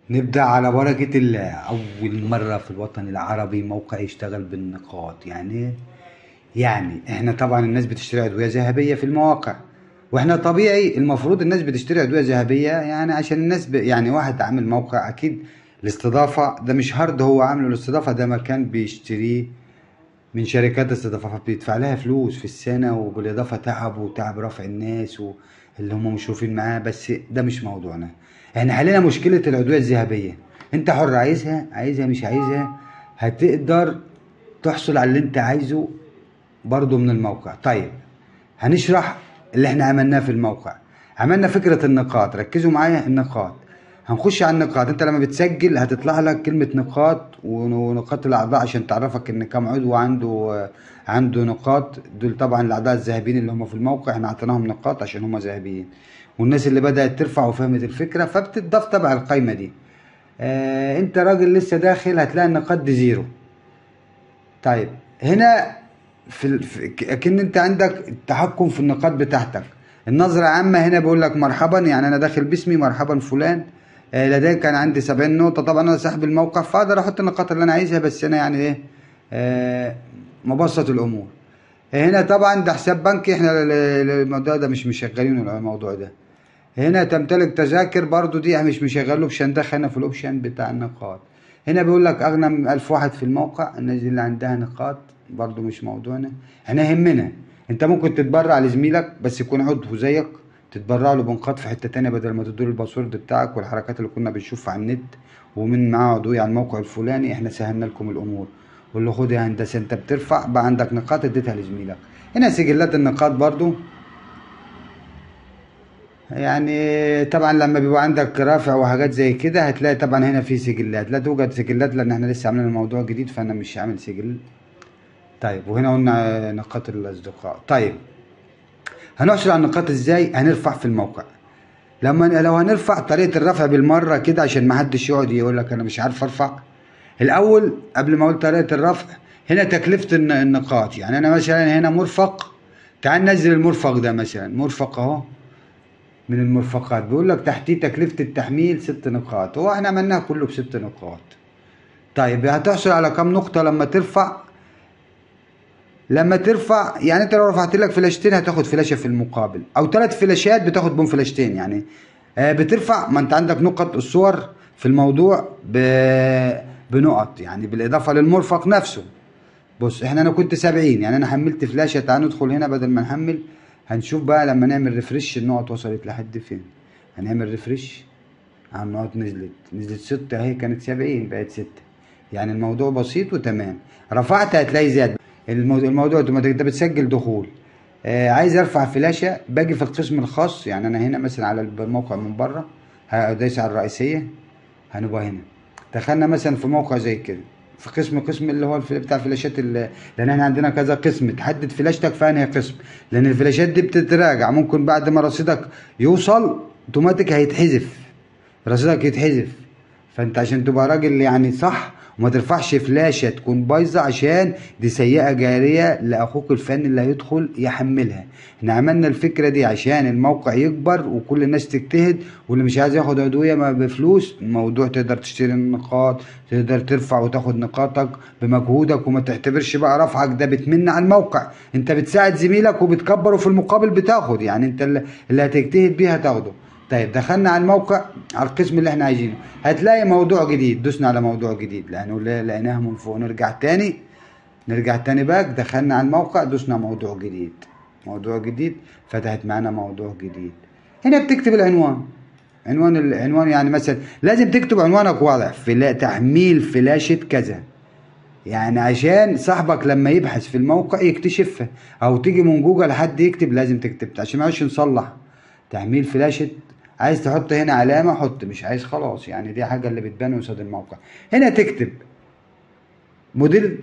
نبدأ على بركة الله أول مرة في الوطن العربي موقع يشتغل بالنقاط يعني إيه؟ يعني إحنا طبعا الناس بتشتري أدوية ذهبية في المواقع وإحنا طبيعي المفروض الناس بتشتري أدوية ذهبية يعني عشان الناس ب... يعني واحد عامل موقع أكيد الاستضافة ده مش هارد هو عامله الاستضافة ده مكان بيشتريه من شركات استضافة فبيدفع لها فلوس في السنة وبالإضافة تعب وتعب رفع الناس واللي هم مشرفين معاه بس ده مش موضوعنا احنا حلينا مشكلة الأدوية الذهبية انت حر عايزها عايزها مش عايزها هتقدر تحصل على اللي انت عايزه برضو من الموقع طيب هنشرح اللي احنا عملناه في الموقع عملنا فكرة النقاط ركزوا معايا النقاط هنخش على النقاط انت لما بتسجل هتطلع لك كلمة نقاط ونقاط الاعضاء عشان تعرفك ان كم عضو عنده عنده نقاط دول طبعا الاعضاء الذهبيين اللي هم في الموقع احنا اعطيناهم نقاط عشان هم ذهبيين والناس اللي بدأت ترفع وفهمت الفكرة فبتضاف تبع القايمة دي اه انت راجل لسه داخل هتلاقي النقاط دي زيرو طيب هنا في, ال... في اكن انت عندك التحكم في النقاط بتاعتك النظرة عامة هنا بيقول لك مرحبا يعني انا داخل باسمي مرحبا فلان آه لدي كان عندي 70 نقطة طبعا انا صاحب الموقع فاقدر احط النقاط اللي انا عايزها بس انا يعني ايه آه مبسط الامور هنا طبعا ده حساب بنكي احنا الموضوع ده مش مشغلين الموضوع ده هنا تمتلك تذاكر برضو دي مش مشغل الاوبشن ده هنا في الاوبشن بتاع النقاط هنا بيقول لك اغنى من 1000 واحد في الموقع الناس اللي عندها نقاط برضو مش موضوعنا احنا يهمنا انت ممكن تتبرع لزميلك بس يكون عضو زيك تتبرع له بنقاط في حته تانية بدل ما تدور الباسورد بتاعك والحركات اللي كنا بنشوفها على النت ومن معاه عضوية على الموقع الفلاني احنا سهلنا لكم الامور واللي خد يا هندسه انت بترفع بقى عندك نقاط اديتها لزميلك هنا سجلات النقاط برضو يعني طبعا لما بيبقى عندك رافع وحاجات زي كده هتلاقي طبعا هنا في سجلات لا توجد سجلات لان احنا لسه عاملين الموضوع جديد فانا مش عامل سجل طيب وهنا قلنا نقاط الاصدقاء طيب هنحصل على النقاط ازاي هنرفع في الموقع لما لو هنرفع طريقه الرفع بالمره كده عشان ما حدش يقعد يقول لك انا مش عارف ارفع الاول قبل ما اقول طريقه الرفع هنا تكلفه النقاط يعني انا مثلا هنا مرفق تعال ننزل المرفق ده مثلا مرفق اهو من المرفقات بيقول لك تحتيه تكلفة التحميل ست نقاط هو احنا عملناها كله بست نقاط طيب هتحصل على كم نقطة لما ترفع لما ترفع يعني انت لو رفعت لك فلاشتين هتاخد فلاشة في المقابل او ثلاث فلاشات بتاخد بهم فلاشتين يعني آه بترفع ما انت عندك نقط الصور في الموضوع ب... بنقط يعني بالاضافة للمرفق نفسه بص احنا انا كنت سبعين يعني انا حملت فلاشة تعال ندخل هنا بدل ما نحمل هنشوف بقى لما نعمل ريفرش النقط وصلت لحد فين هنعمل ريفرش على النقط نزلت نزلت ستة اهي كانت سبعين بقت ستة يعني الموضوع بسيط وتمام رفعت هتلاقي زاد الموضوع, الموضوع اوتوماتيك انت بتسجل دخول آه عايز ارفع فلاشة باجي في القسم الخاص يعني انا هنا مثلا على الموقع من بره هدايس على الرئيسية هنبقى هنا دخلنا مثلا في موقع زي كده في قسم قسم اللي هو بتاع فلاشات لان احنا عندنا كذا قسم تحدد فلاشتك في انهي قسم لان الفلاشات دي بتتراجع ممكن بعد ما رصيدك يوصل اوتوماتيك هيتحذف رصيدك يتحذف فانت عشان تبقى راجل يعني صح وما ترفعش فلاشة تكون بايظة عشان دي سيئة جارية لأخوك الفني اللي هيدخل يحملها احنا عملنا الفكرة دي عشان الموقع يكبر وكل الناس تجتهد واللي مش عايز ياخد عضوية ما بفلوس الموضوع تقدر تشتري النقاط تقدر ترفع وتاخد نقاطك بمجهودك وما تعتبرش بقى رفعك ده بتمن على الموقع انت بتساعد زميلك وبتكبره في المقابل بتاخد يعني انت اللي هتجتهد بيه هتاخده طيب دخلنا على الموقع على القسم اللي احنا عايزينه هتلاقي موضوع جديد دوسنا على موضوع جديد لانه لقيناها من فوق نرجع تاني نرجع تاني باك دخلنا على الموقع دوسنا موضوع جديد موضوع جديد فتحت معانا موضوع جديد هنا بتكتب العنوان عنوان العنوان يعني مثلا لازم تكتب عنوانك واضح في تحميل فلاشة كذا يعني عشان صاحبك لما يبحث في الموقع يكتشفها او تيجي من جوجل حد يكتب لازم تكتب عشان ما نصلح تحميل فلاشة عايز تحط هنا علامة حط مش عايز خلاص يعني دي حاجة اللي بتبان قصاد الموقع هنا تكتب موديل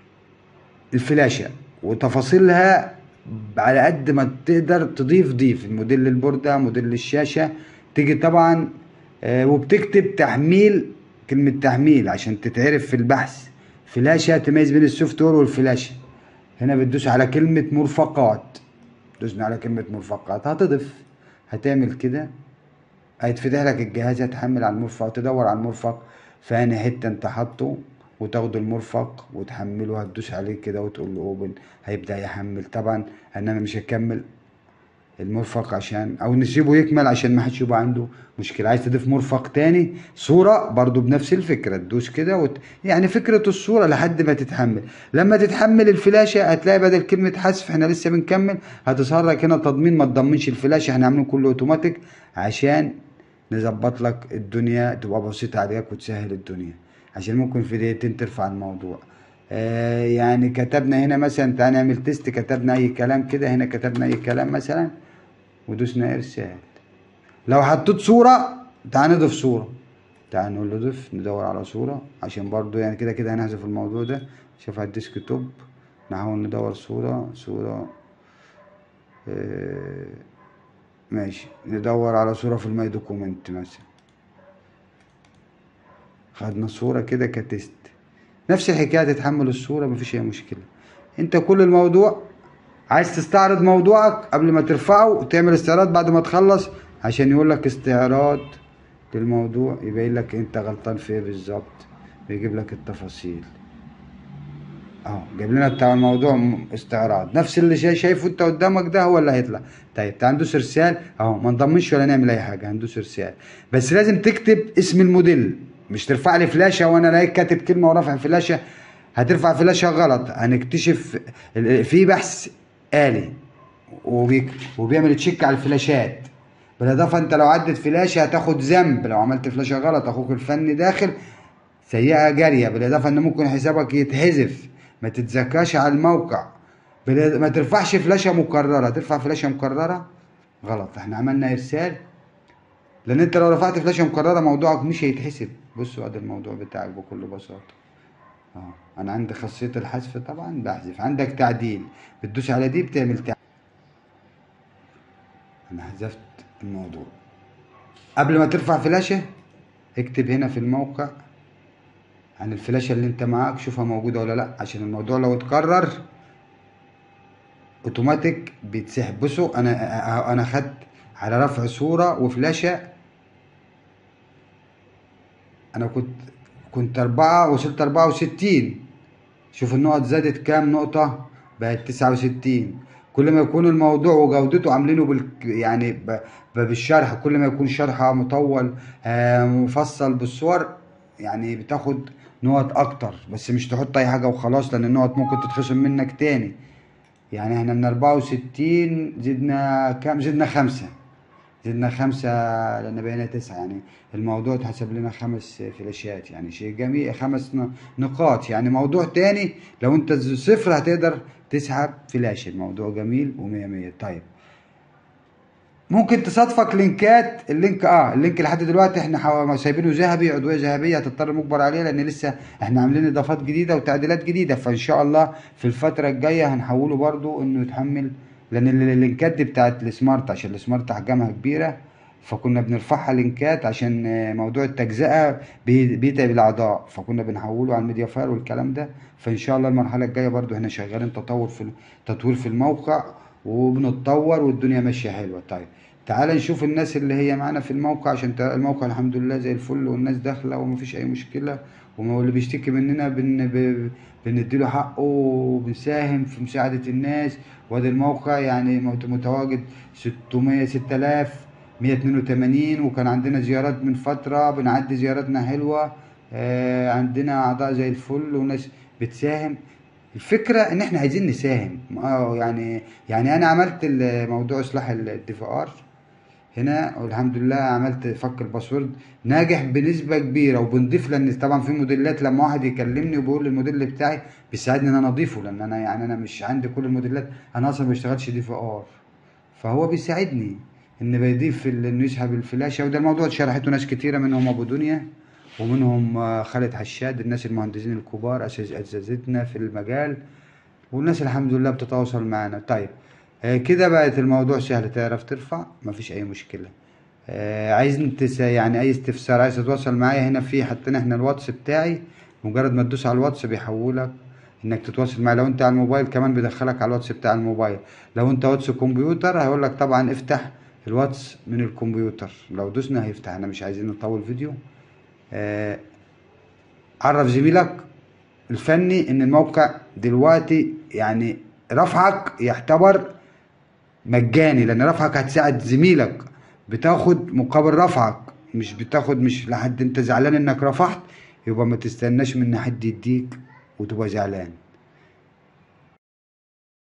الفلاشة وتفاصيلها على قد ما تقدر تضيف ضيف موديل للبوردة موديل للشاشة تيجي طبعا آه وبتكتب تحميل كلمة تحميل عشان تتعرف في البحث فلاشة تميز بين السوفت وير والفلاشة هنا بتدوس على كلمة مرفقات دوسنا على كلمة مرفقات هتضيف هتعمل كده هيتفتح لك الجهاز هتحمل على المرفق وتدور على المرفق في انهي حته انت حاطه وتاخد المرفق وتحمله هتدوس عليه كده وتقول له اوبن هيبدا يحمل طبعا ان انا مش هكمل المرفق عشان او نسيبه يكمل عشان ما حدش يبقى عنده مشكله عايز تضيف مرفق تاني صوره برضو بنفس الفكره تدوس كده وت... يعني فكره الصوره لحد ما تتحمل لما تتحمل الفلاشه هتلاقي بدل كلمه حذف احنا لسه بنكمل هتظهر لك هنا تضمين ما تضمنش الفلاشه احنا عاملين كله اوتوماتيك عشان نظبط لك الدنيا تبقى بسيطه عليك وتسهل الدنيا عشان ممكن في دقيقتين ترفع الموضوع آه يعني كتبنا هنا مثلا تعالى نعمل تيست كتبنا اي كلام كده هنا كتبنا اي كلام مثلا ودوسنا ارسال لو حطيت صورة تعال نضيف صورة تعال نقول له ضيف ندور على صورة عشان برضو يعني كده كده هنحذف الموضوع ده شوف على الديسك توب نحاول ندور صورة صورة اه ماشي ندور على صورة في الماي دوكومنت مثلا خدنا صورة كده كتست نفس الحكاية تتحمل الصورة مفيش أي مشكلة أنت كل الموضوع عايز تستعرض موضوعك قبل ما ترفعه وتعمل استعراض بعد ما تخلص عشان يقول لك استعراض للموضوع يبين لك انت غلطان في ايه بالظبط بيجيب لك التفاصيل اهو جايب لنا بتاع الموضوع استعراض نفس اللي شايف شايفه انت قدامك ده هو اللي هيطلع طيب تعال ندوس ارسال اهو ما نضمنش ولا نعمل اي حاجه هندوس ارسال بس لازم تكتب اسم الموديل مش ترفع لي فلاشه وانا الاقيك كاتب كلمه ورافع فلاشه هترفع فلاشه غلط هنكتشف في بحث آلي وبي... وبيعمل تشيك على الفلاشات بالاضافه انت لو عدت فلاشه هتاخد ذنب لو عملت فلاشه غلط اخوك الفني داخل سيئه جاريه بالاضافه ان ممكن حسابك يتحذف ما تتزكاش على الموقع بل... ما ترفعش فلاشه مكرره ترفع فلاشه مكرره غلط احنا عملنا ارسال لان انت لو رفعت فلاشه مكرره موضوعك مش هيتحسب بصوا ادي الموضوع بتاعك بكل بساطه اه انا عندي خاصيه الحذف طبعا بحذف عندك تعديل بتدوس على دي بتعمل تعديل انا حذفت الموضوع قبل ما ترفع فلاشه اكتب هنا في الموقع عن الفلاشه اللي انت معاك شوفها موجوده ولا لا عشان الموضوع لو اتكرر اوتوماتيك بيتسحب بصوا انا انا خدت على رفع صوره وفلاشه انا كنت كنت أربعة وصلت أربعة وستين شوف النقط زادت كام نقطة بقت تسعة وستين كل ما يكون الموضوع وجودته عاملينه بال يعني ب... بالشرح كل ما يكون شرحها مطول آه مفصل بالصور يعني بتاخد نقط اكتر بس مش تحط اي حاجه وخلاص لان النقط ممكن تتخصم منك تاني يعني احنا من أربعة وستين زدنا كام زدنا خمسة زدنا خمسة لأن بقينا تسعة يعني الموضوع اتحسب لنا خمس فلاشات يعني شيء جميل خمس نقاط يعني موضوع تاني لو انت صفر هتقدر تسحب فلاش الموضوع جميل ومية مية طيب ممكن تصادفك لينكات اللينك اه اللينك لحد دلوقتي احنا سايبينه ذهبي عضويه ذهبيه هتضطر مجبر عليه لان لسه احنا عاملين اضافات جديده وتعديلات جديده فان شاء الله في الفتره الجايه هنحوله برضو انه يتحمل لان اللينكات دي بتاعت السمارت عشان السمارت احجامها كبيره فكنا بنرفعها لينكات عشان موضوع التجزئه بيتعب الاعضاء فكنا بنحوله على الميديا فاير والكلام ده فان شاء الله المرحله الجايه برضو احنا شغالين تطور في تطوير في الموقع وبنتطور والدنيا ماشيه حلوه طيب تعال نشوف الناس اللي هي معانا في الموقع عشان الموقع الحمد لله زي الفل والناس داخله ومفيش اي مشكله واللي بيشتكي مننا بن بنديله حقه وبنساهم في مساعده الناس وادي الموقع يعني متواجد 600 6182 وكان عندنا زيارات من فتره بنعدي زياراتنا حلوه آه عندنا اعضاء زي الفل وناس بتساهم الفكره ان احنا عايزين نساهم اه يعني يعني انا عملت موضوع اصلاح الدي في ار هنا والحمد لله عملت فك الباسورد ناجح بنسبه كبيره وبنضيف لان طبعا في موديلات لما واحد يكلمني وبيقول لي الموديل بتاعي بيساعدني ان انا اضيفه لان انا يعني انا مش عندي كل الموديلات انا اصلا ما بشتغلش دي في ار فهو بيساعدني ان بيضيف انه يسحب الفلاشه وده الموضوع شرحته ناس كتيره منهم ابو دنيا ومنهم خالد حشاد الناس المهندسين الكبار اساتذتنا في المجال والناس الحمد لله بتتواصل معانا طيب آه كده بقت الموضوع سهل تعرف ترفع مفيش اي مشكله آه عايز انت يعني اي استفسار عايز تتواصل معايا هنا في حطينا احنا الواتس بتاعي مجرد ما تدوس على الواتس بيحولك انك تتواصل معايا لو انت على الموبايل كمان بيدخلك على الواتس بتاع الموبايل لو انت واتس كمبيوتر هيقول لك طبعا افتح الواتس من الكمبيوتر لو دوسنا هيفتح احنا مش عايزين نطول فيديو آه عرف زميلك الفني ان الموقع دلوقتي يعني رفعك يعتبر مجاني لان رفعك هتساعد زميلك بتاخد مقابل رفعك مش بتاخد مش لحد انت زعلان انك رفعت يبقى ما تستناش من حد يديك وتبقى زعلان